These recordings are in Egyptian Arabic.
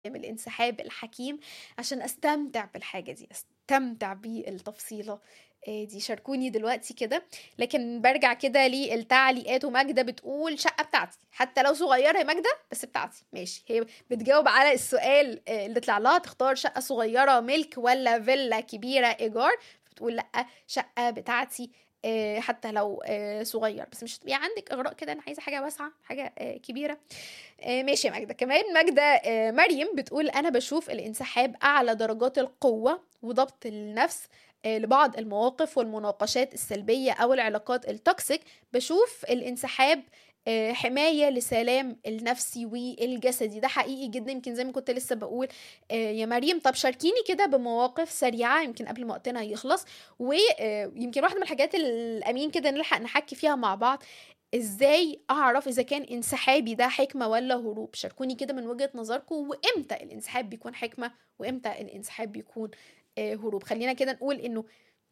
الانسحاب الحكيم عشان استمتع بالحاجه دي استمتع بالتفصيله آه، دي شاركوني دلوقتي كده لكن برجع كده للتعليقات وماجدة بتقول شقة بتاعتي حتى لو صغيرة يا ماجدة بس بتاعتي ماشي هي بتجاوب على السؤال آه، اللي طلع لها تختار شقة صغيرة ملك ولا فيلا كبيرة إيجار بتقول لأ شقة بتاعتي آه، حتى لو آه، صغير بس مش تبقي عندك اغراء كده انا عايزه حاجه واسعه حاجه آه، كبيره آه، ماشي يا ماجده كمان ماجده آه، مريم بتقول انا بشوف الانسحاب اعلى درجات القوه وضبط النفس آه، لبعض المواقف والمناقشات السلبيه او العلاقات التوكسيك بشوف الانسحاب آه، حمايه لسلام النفسي والجسدي ده حقيقي جدا يمكن زي ما كنت لسه بقول آه، يا مريم طب شاركيني كده بمواقف سريعه يمكن قبل ما وقتنا يخلص ويمكن واحده من الحاجات الامين كده نلحق نحكي فيها مع بعض ازاي اعرف اذا كان انسحابي ده حكمه ولا هروب شاركوني كده من وجهه نظركم وامتى الانسحاب بيكون حكمه وامتى الانسحاب بيكون آه، هروب خلينا كده نقول انه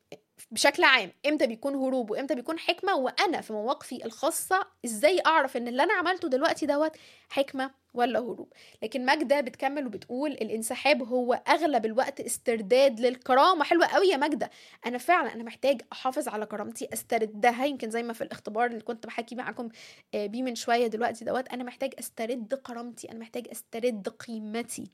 بشكل عام امتى بيكون هروب وامتى بيكون حكمه وانا في مواقفي الخاصه ازاي اعرف ان اللي انا عملته دلوقتي دوت حكمه ولا هروب لكن ماجده بتكمل وبتقول الانسحاب هو اغلب الوقت استرداد للكرامه حلوه قوي يا ماجده انا فعلا انا محتاج احافظ على كرامتي استردها يمكن زي ما في الاختبار اللي كنت بحكي معاكم آه، بيه من شويه دلوقتي دوت انا محتاج استرد كرامتي انا محتاج استرد قيمتي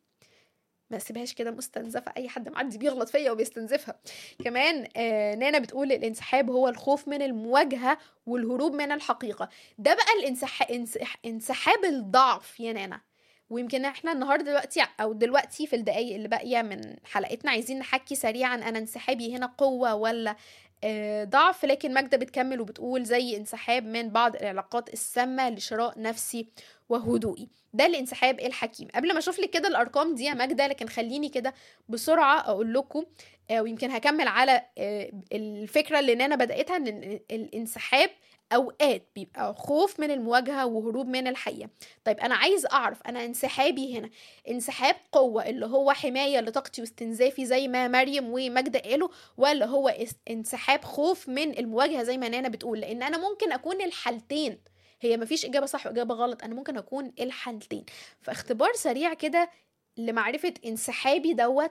ما اسيبهاش كده مستنزفه اي حد معدي بيغلط فيا وبيستنزفها كمان آه نانا بتقول الانسحاب هو الخوف من المواجهه والهروب من الحقيقه ده بقى الانسح... انسح... انسحاب الضعف يا نانا ويمكن احنا النهارده دلوقتي او دلوقتي في الدقايق اللي باقيه من حلقتنا عايزين نحكي سريعا انا انسحابي هنا قوه ولا آه، ضعف لكن ماجدة بتكمل وبتقول زي انسحاب من بعض العلاقات السامة لشراء نفسي وهدوئي ده الانسحاب الحكيم قبل ما اشوف لك كده الارقام دي يا ماجدة لكن خليني كده بسرعة اقول لكم آه، ويمكن هكمل على آه، الفكرة اللي انا بدأتها ان الانسحاب اوقات بيبقى خوف من المواجهة وهروب من الحقيقة طيب انا عايز اعرف انا انسحابي هنا انسحاب قوة اللي هو حماية لطاقتي واستنزافي زي ما مريم وماجدة قالوا ولا هو اس- انسحاب خوف من المواجهة زي ما نانا بتقول لان انا ممكن اكون الحالتين هي مفيش اجابة صح واجابة غلط انا ممكن اكون الحالتين فاختبار سريع كده لمعرفة انسحابي دوت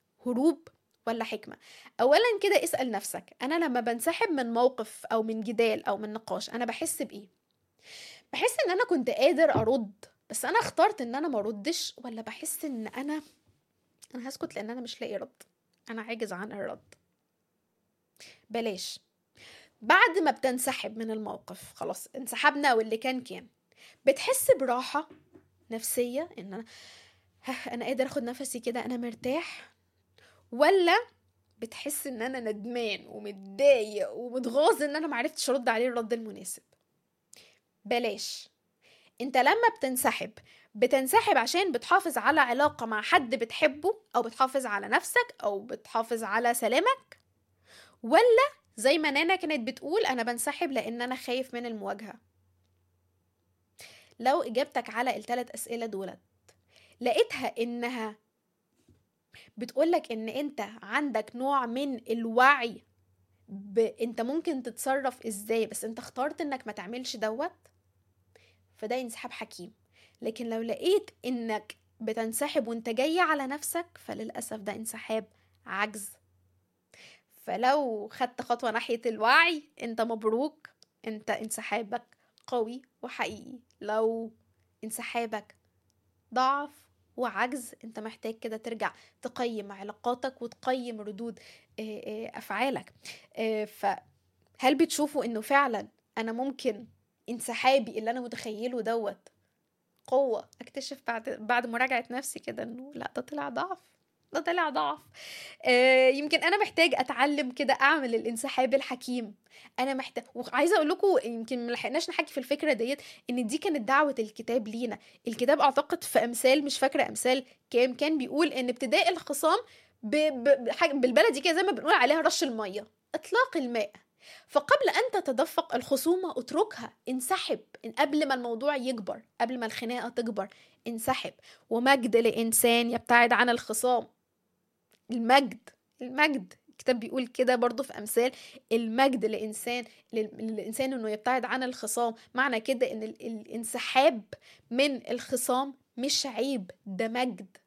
هروب ولا حكمة اولا كده اسأل نفسك انا لما بنسحب من موقف او من جدال او من نقاش انا بحس بايه بحس ان انا كنت قادر ارد بس انا اخترت ان انا ما اردش ولا بحس ان انا انا هسكت لان انا مش لاقي رد انا عاجز عن الرد بلاش بعد ما بتنسحب من الموقف خلاص انسحبنا واللي كان كان بتحس براحة نفسية ان انا ها، انا قادر اخد نفسي كده انا مرتاح ولا بتحس ان انا ندمان ومتضايق ومتغاظ ان انا معرفتش ارد عليه الرد المناسب بلاش انت لما بتنسحب بتنسحب عشان بتحافظ على علاقة مع حد بتحبه او بتحافظ على نفسك او بتحافظ على سلامك ولا زي ما نانا كانت بتقول انا بنسحب لان انا خايف من المواجهة لو اجابتك على الثلاث اسئلة دولت لقيتها انها بتقولك ان انت عندك نوع من الوعي ب... انت ممكن تتصرف ازاي بس انت اخترت انك ما تعملش دوت فده انسحاب حكيم لكن لو لقيت انك بتنسحب وانت جاي على نفسك فللأسف ده انسحاب عجز فلو خدت خطوة ناحية الوعي انت مبروك انت انسحابك قوي وحقيقي لو انسحابك ضعف وعجز انت محتاج كده ترجع تقيم علاقاتك وتقيم ردود آه، آه، افعالك آه، فهل بتشوفوا انه فعلا انا ممكن انسحابي اللي انا متخيله دوت قوة اكتشف بعد بعد مراجعة نفسي كده انه لا ده طلع ضعف ده طلع ضعف آه يمكن انا محتاج اتعلم كده اعمل الانسحاب الحكيم انا محتاج وعايزه اقول لكم يمكن ملحقناش نحكي في الفكره ديت ان دي كانت دعوه الكتاب لينا الكتاب اعتقد في امثال مش فاكره امثال كام كان بيقول ان ابتداء الخصام ب... ب... بحاجة بالبلدي كده زي ما بنقول عليها رش الميه اطلاق الماء فقبل ان تتدفق الخصومه اتركها انسحب إن قبل ما الموضوع يكبر قبل ما الخناقه تكبر انسحب ومجد لانسان يبتعد عن الخصام المجد المجد الكتاب بيقول كده برضو في امثال المجد لانسان للانسان انه يبتعد عن الخصام معنى كده ان ال- الانسحاب من الخصام مش عيب ده مجد